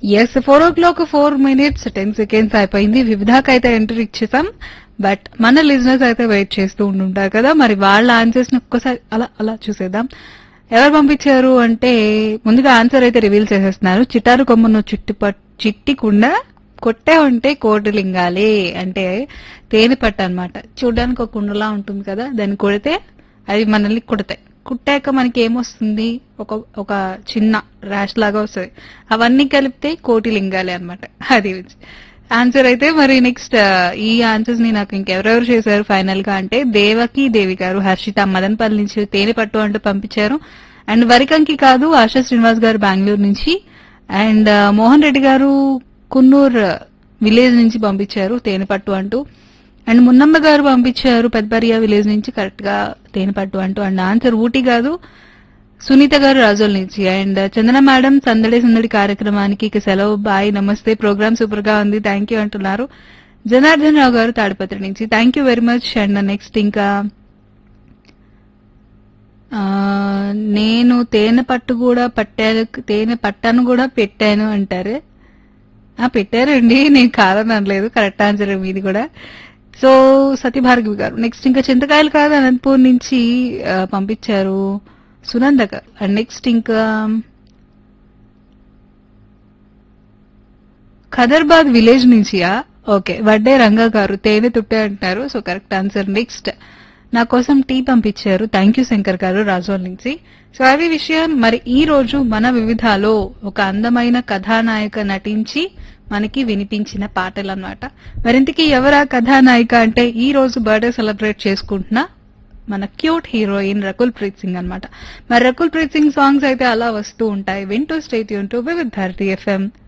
yes four o'clock four minutes ten seconds అయిపోయింది వివిధాకి అయితే ఎంట్రీ ఇచ్చేసాం బట్ మన లిజినెస్ అయితే వెయిట్ చేస్తూ ఉంటుంటారు కదా మరి వాళ్ళ ఆన్సర్స్ ని ఒక్కసారి అలా అలా చూసేద్దాం ఎవరు పంపించారు అంటే ముందుగా ఆన్సర్ అయితే రివీల్ చేసేస్తున్నారు చిటారు కొమ్మను చిట్టి పట్ చిట్టికుండా కొట్టే ఉంటే కోటి లింగాలే అంటే తేనె పట్టు అనమాట చూడడానికి ఒక కుండలా ఉంటుంది కదా దాన్ని కొడితే అది మనల్ని కుడతాయి కుట్టాక మనకి ఏమొస్తుంది ఒక ఒక చిన్న ర్యాష్ లాగా వస్తుంది అవన్నీ కలిపితే కోటి లింగాలే అనమాట అది ఆన్సర్ అయితే మరి నెక్స్ట్ ఈ ఆన్సర్స్ ని నాకు ఇంకెవరెవరు చేశారు ఫైనల్ గా అంటే దేవకి దేవి గారు హర్షిత మదన్పల్లి నుంచి తేనె పట్టు అంటూ పంపించారు అండ్ వరికంకి కాదు ఆశా శ్రీనివాస్ గారు బెంగళూరు నుంచి అండ్ మోహన్ రెడ్డి గారు కున్నూర్ విలేజ్ నుంచి పంపించారు తేనె పట్టు అంటూ అండ్ మున్నమ్మ గారు పంపించారు పెద్దపరియా విలేజ్ నుంచి కరెక్ట్ గా తేనె పట్టు అంటూ అండ్ ఆన్సర్ ఊటీ కాదు సునీత గారు రాజోల్ నుంచి అండ్ చందన మేడం సందడి సందడి కార్యక్రమానికి ఇక సెలవు బాయ్ నమస్తే ప్రోగ్రామ్ సూపర్ గా ఉంది థ్యాంక్ యూ అంటున్నారు జనార్దన్ రావు గారు తాడిపత్రి నుంచి thank you very much and next ఇంకా ఆ, నేను తేనె పట్టు కూడా పట్టాను తేనె పట్టాను కూడా పెట్టాను అంటారు ఆ పెట్టారండి నేను కాదని అనలేదు కరెక్ట్ ఆన్సర్ మీది కూడా సో సత్యభార్గవి గారు నెక్స్ట్ ఇంకా చింతకాయలు కాదు అనంతపూర్ నుంచి ఆ, పంపించారు సునంద గారు అండ్ నెక్స్ట్ ఇంకా ఖదర్బాద్ విలేజ్ నుంచియా ఓకే వడ్డే రంగా గారు తేనె తుట్టే అంటారు సో కరెక్ట్ ఆన్సర్ నెక్స్ట్ నా కోసం టీ పంపించారు థ్యాంక్ యూ శంకర్ గారు రాజోల్ నుంచి సో అది విషయం మరి ఈ రోజు మన వివిధాలో ఒక అందమైన కథానాయక నటించి మనకి వినిపించిన పాటలు అన్నమాట మరింతకి ఎవరా కథానాయిక అంటే ఈ రోజు బర్త్డే సెలబ్రేట్ చేసుకుంటున్న మన క్యూట్ హీరోయిన్ రకుల్ ప్రీత్ సింగ్ అన్నమాట మరి రకుల్ ప్రీత్ సింగ్ సాంగ్స్ అయితే అలా వస్తూ ఉంటాయి వింటూ స్టేట్ యూన్ టు విత్ భారతి ఎఫ్ఎం